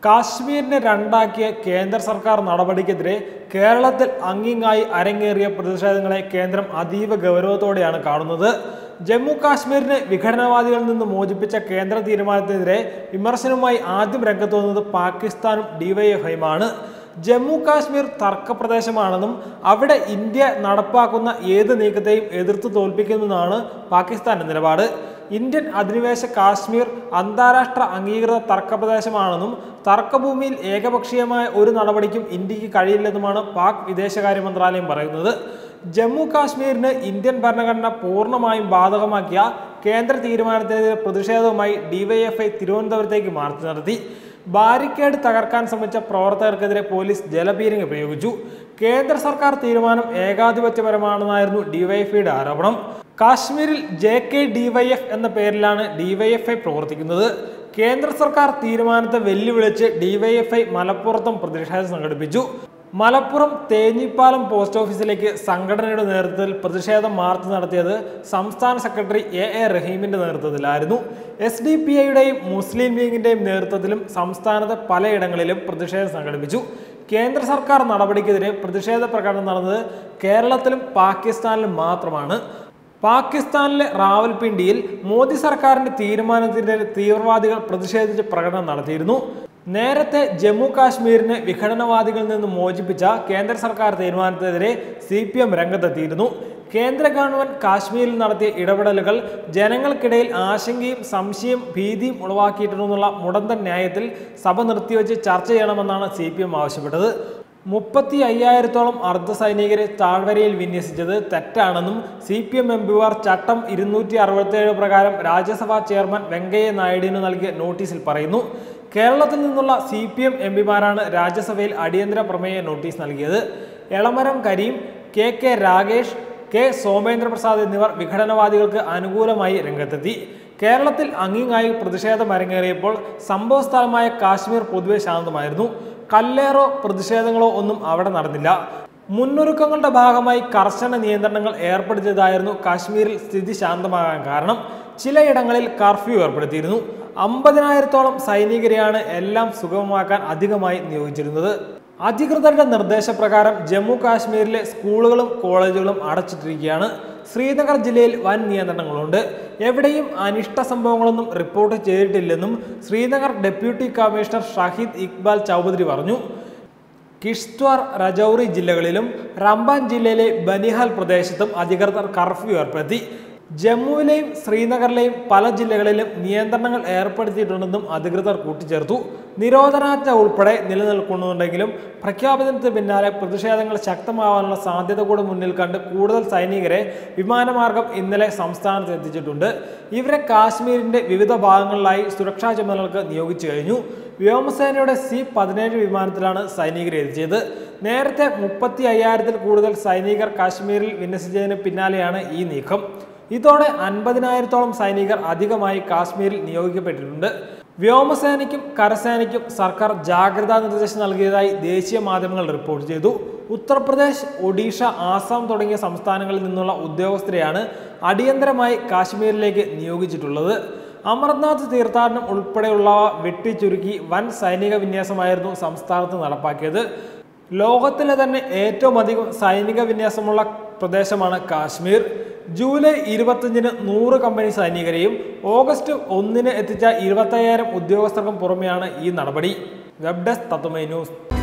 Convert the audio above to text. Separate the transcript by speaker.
Speaker 1: കാശ്മീരിനെ രണ്ടാക്കിയ കേന്ദ്ര സർക്കാർ നടപടിക്കെതിരെ കേരളത്തിൽ അങ്ങിങ്ങായി അരങ്ങേറിയ പ്രതിഷേധങ്ങളെ കേന്ദ്രം അതീവ ഗൗരവത്തോടെയാണ് കാണുന്നത് ജമ്മു കാശ്മീരിനെ വിഘടനവാദികളിൽ നിന്ന് മോചിപ്പിച്ച കേന്ദ്ര തീരുമാനത്തിനെതിരെ വിമർശനവുമായി ആദ്യം രംഗത്ത് വന്നത് പാകിസ്ഥാനും ഡിവൈഎഫ്ഐയുമാണ് ജമ്മു കാശ്മീർ തർക്കപ്രദേശമാണെന്നും അവിടെ ഇന്ത്യ നടപ്പാക്കുന്ന ഏത് നീക്കത്തെയും എതിർത്ത് തോൽപ്പിക്കുമെന്നാണ് പാകിസ്ഥാന്റെ നിലപാട് ഇന്ത്യൻ അധിനിവേശ കാശ്മീർ അന്താരാഷ്ട്ര അംഗീകൃത തർക്കപ്രദേശമാണെന്നും തർക്കഭൂമിയിൽ ഏകപക്ഷീയമായ ഒരു നടപടിക്കും ഇന്ത്യക്ക് കഴിയില്ലെന്നുമാണ് പാക് വിദേശകാര്യ മന്ത്രാലയം പറയുന്നത് ജമ്മു കാശ്മീരിന് ഇന്ത്യൻ ഭരണഘടന പൂർണ്ണമായും ബാധകമാക്കിയ കേന്ദ്ര തീരുമാനത്തിനെതിരെ പ്രതിഷേധവുമായി ഡിവൈഎഫ്ഐ തിരുവനന്തപുരത്തേക്ക് മാർച്ച് നടത്തി ബാരിക്കേഡ് തകർക്കാൻ ശ്രമിച്ച പ്രവർത്തകർക്കെതിരെ പോലീസ് ജലപീരങ്കി പ്രയോഗിച്ചു കേന്ദ്ര സർക്കാർ തീരുമാനം ഏകാധിപത്യപരമാണെന്നായിരുന്നു ഡിവൈഎഫ്ഐയുടെ ആരോപണം കാശ്മീരിൽ ജെ കെ ഡിവൈഎഫ് എന്ന പേരിലാണ് ഡിവൈഎഫ്ഐ പ്രവർത്തിക്കുന്നത് കേന്ദ്ര സർക്കാർ തീരുമാനത്തെ വെല്ലുവിളിച്ച് ഡിവൈഎഫ്ഐ മലപ്പുറത്തും പ്രതിഷേധം സംഘടിപ്പിച്ചു മലപ്പുറം തേഞ്ഞിപ്പാലം പോസ്റ്റ് ഓഫീസിലേക്ക് സംഘടനയുടെ നേതൃത്വത്തിൽ പ്രതിഷേധം മാർച്ച് നടത്തിയത് സംസ്ഥാന സെക്രട്ടറി എ എ റഹീമിന്റെ നേതൃത്വത്തിലായിരുന്നു എസ് ഡി പി ഐയുടെയും മുസ്ലിം ലീഗിന്റെയും നേതൃത്വത്തിലും സംസ്ഥാനത്തെ പലയിടങ്ങളിലും പ്രതിഷേധം സംഘടിപ്പിച്ചു കേന്ദ്ര സർക്കാർ നടപടിക്കെതിരെ പ്രതിഷേധ പ്രകടനം നടന്നത് കേരളത്തിലും പാകിസ്ഥാനിലും മാത്രമാണ് പാകിസ്ഥാനിലെ റാവൽപിണ്ടിയിൽ മോദി സർക്കാരിന്റെ തീരുമാനത്തിനെതിരെ തീവ്രവാദികൾ പ്രതിഷേധിച്ച് പ്രകടനം നടത്തിയിരുന്നു നേരത്തെ ജമ്മു കാശ്മീരിനെ വിഘടനവാദികളിൽ നിന്ന് മോചിപ്പിച്ച കേന്ദ്ര സർക്കാർ തീരുമാനത്തിനെതിരെ സി പി എം രംഗത്തെത്തിയിരുന്നു കേന്ദ്ര ഗവൺമെന്റ് കാശ്മീരിൽ നടത്തിയ ഇടപെടലുകൾ ജനങ്ങൾക്കിടയിൽ ആശങ്കയും സംശയവും ഭീതിയും ഉളവാക്കിയിട്ടുണ്ടെന്നുള്ള മുടന്തൻ ന്യായത്തിൽ സഭ നിർത്തിവെച്ച് ചർച്ച ചെയ്യണമെന്നാണ് സി പി എം ആവശ്യപ്പെട്ടത് മുപ്പത്തി അയ്യായിരത്തോളം അർദ്ധ സൈനികരെ താഴ്വരയിൽ വിന്യസിച്ചത് തെറ്റാണെന്നും സി പി എം എം പിമാർ ചട്ടം ഇരുന്നൂറ്റി അറുപത്തിയേഴ് പ്രകാരം രാജ്യസഭാ ചെയർമാൻ വെങ്കയ്യ നായിഡുവിന് നൽകിയ നോട്ടീസിൽ പറയുന്നു കേരളത്തിൽ നിന്നുള്ള സി പി എം എം പിമാരാണ് രാജ്യസഭയിൽ അടിയന്തര പ്രമേയ നോട്ടീസ് നൽകിയത് Elamaram Kareem K K Ragesh K Somendra Prasad എന്നിവർ വിഘടനവാദികൾക്ക് അനുകൂലമായി രംഗത്തെത്തി കേരളത്തിൽ അങ്ങിങ്ങായി പ്രതിഷേധം അരങ്ങേറിയപ്പോൾ സംഭവ സ്ഥലമായ കാശ്മീർ പൊതുവെ ശാന്തമായിരുന്നു കല്ലേറോ പ്രതിഷേധങ്ങളോ ഒന്നും അവിടെ നടന്നില്ല മുന്നൊരുക്കങ്ങളുടെ ഭാഗമായി കർശന നിയന്ത്രണങ്ങൾ ഏർപ്പെടുത്തിയതായിരുന്നു കാശ്മീരിൽ സ്ഥിതി ശാന്തമാകാൻ കാരണം ചിലയിടങ്ങളിൽ കർഫ്യൂ ഏർപ്പെടുത്തിയിരുന്നു അമ്പതിനായിരത്തോളം സൈനികരെയാണ് എല്ലാം സുഗമമാക്കാൻ അധികമായി നിയോഗിച്ചിരുന്നത് അധികൃതരുടെ നിർദ്ദേശപ്രകാരം ജമ്മു കാശ്മീരിലെ സ്കൂളുകളും കോളേജുകളും അടച്ചിട്ടിരിക്കുകയാണ് ശ്രീനഗർ ജില്ലയിൽ വൻ നിയന്ത്രണങ്ങളുണ്ട് എവിടെയും അനിഷ്ട സംഭവങ്ങളൊന്നും റിപ്പോർട്ട് ചെയ്തിട്ടില്ലെന്നും ശ്രീനഗർ ഡെപ്യൂട്ടി കമ്മീഷണർ ഷഹീദ് ഇക്ബാൽ ചൗധരി പറഞ്ഞു കിഷ്ത്വാർ രജൌറി ജില്ലകളിലും റംബാൻ ജില്ലയിലെ ബനിഹാൽ പ്രദേശത്തും അധികൃതർ കർഫ്യൂ ഏർപ്പെടുത്തി ജമ്മുവിലെയും ശ്രീനഗറിലെയും പല ജില്ലകളിലും നിയന്ത്രണങ്ങൾ ഏർപ്പെടുത്തിയിട്ടുണ്ടെന്നും അധികൃതർ കൂട്ടിച്ചേർത്തു നിരോധനാജ്ഞ ഉൾപ്പെടെ നിലനിൽക്കുന്നുണ്ടെങ്കിലും പ്രഖ്യാപനത്തിന് പിന്നാലെ പ്രതിഷേധങ്ങൾ ശക്തമാവാനുള്ള സാധ്യത കൂടെ മുന്നിൽ കണ്ട് കൂടുതൽ സൈനികരെ വിമാനമാർഗം ഇന്നലെ സംസ്ഥാനത്ത് എത്തിച്ചിട്ടുണ്ട് ഇവരെ കാശ്മീരിന്റെ വിവിധ ഭാഗങ്ങളിലായി സുരക്ഷാ ചുമതലകൾക്ക് നിയോഗിച്ചു കഴിഞ്ഞു വ്യോമസേനയുടെ സി പതിനേഴ് വിമാനത്തിലാണ് സൈനികരെ എത്തിച്ചത് നേരത്തെ മുപ്പത്തി അയ്യായിരത്തിൽ കൂടുതൽ സൈനികർ കാശ്മീരിൽ വിന്യസിച്ചതിന് പിന്നാലെയാണ് ഈ നീക്കം ഇതോടെ അൻപതിനായിരത്തോളം സൈനികർ അധികമായി കാശ്മീരിൽ നിയോഗിക്കപ്പെട്ടിട്ടുണ്ട് വ്യോമസേനയ്ക്കും കരസേനയ്ക്കും സർക്കാർ ജാഗ്രതാ നിർദ്ദേശം നൽകിയതായി ദേശീയ മാധ്യമങ്ങൾ റിപ്പോർട്ട് ചെയ്തു ഉത്തർപ്രദേശ് ഒഡീഷ ആസാം തുടങ്ങിയ സംസ്ഥാനങ്ങളിൽ നിന്നുള്ള ഉദ്യോഗസ്ഥരെയാണ് അടിയന്തരമായി കാശ്മീരിലേക്ക് നിയോഗിച്ചിട്ടുള്ളത് അമർനാഥ് തീർത്ഥാടനം ഉൾപ്പെടെയുള്ളവ വെട്ടിച്ചുരുക്കി വൻ സൈനിക വിന്യാസമായിരുന്നു സംസ്ഥാനത്ത് നടപ്പാക്കിയത് ലോകത്തിലെ തന്നെ ഏറ്റവും അധികം സൈനിക വിന്യാസമുള്ള പ്രദേശമാണ് കാശ്മീർ ജൂലൈ ഇരുപത്തഞ്ചിന് നൂറ് കമ്പനി സൈനികരെയും ഓഗസ്റ്റ് ഒന്നിന് എത്തിച്ച ഇരുപത്തയ്യായിരം ഉദ്യോഗസ്ഥർക്കും പുറമെയാണ് ഈ നടപടി വെബ് ഡെസ്ക് തത്വമൈ ന്യൂസ്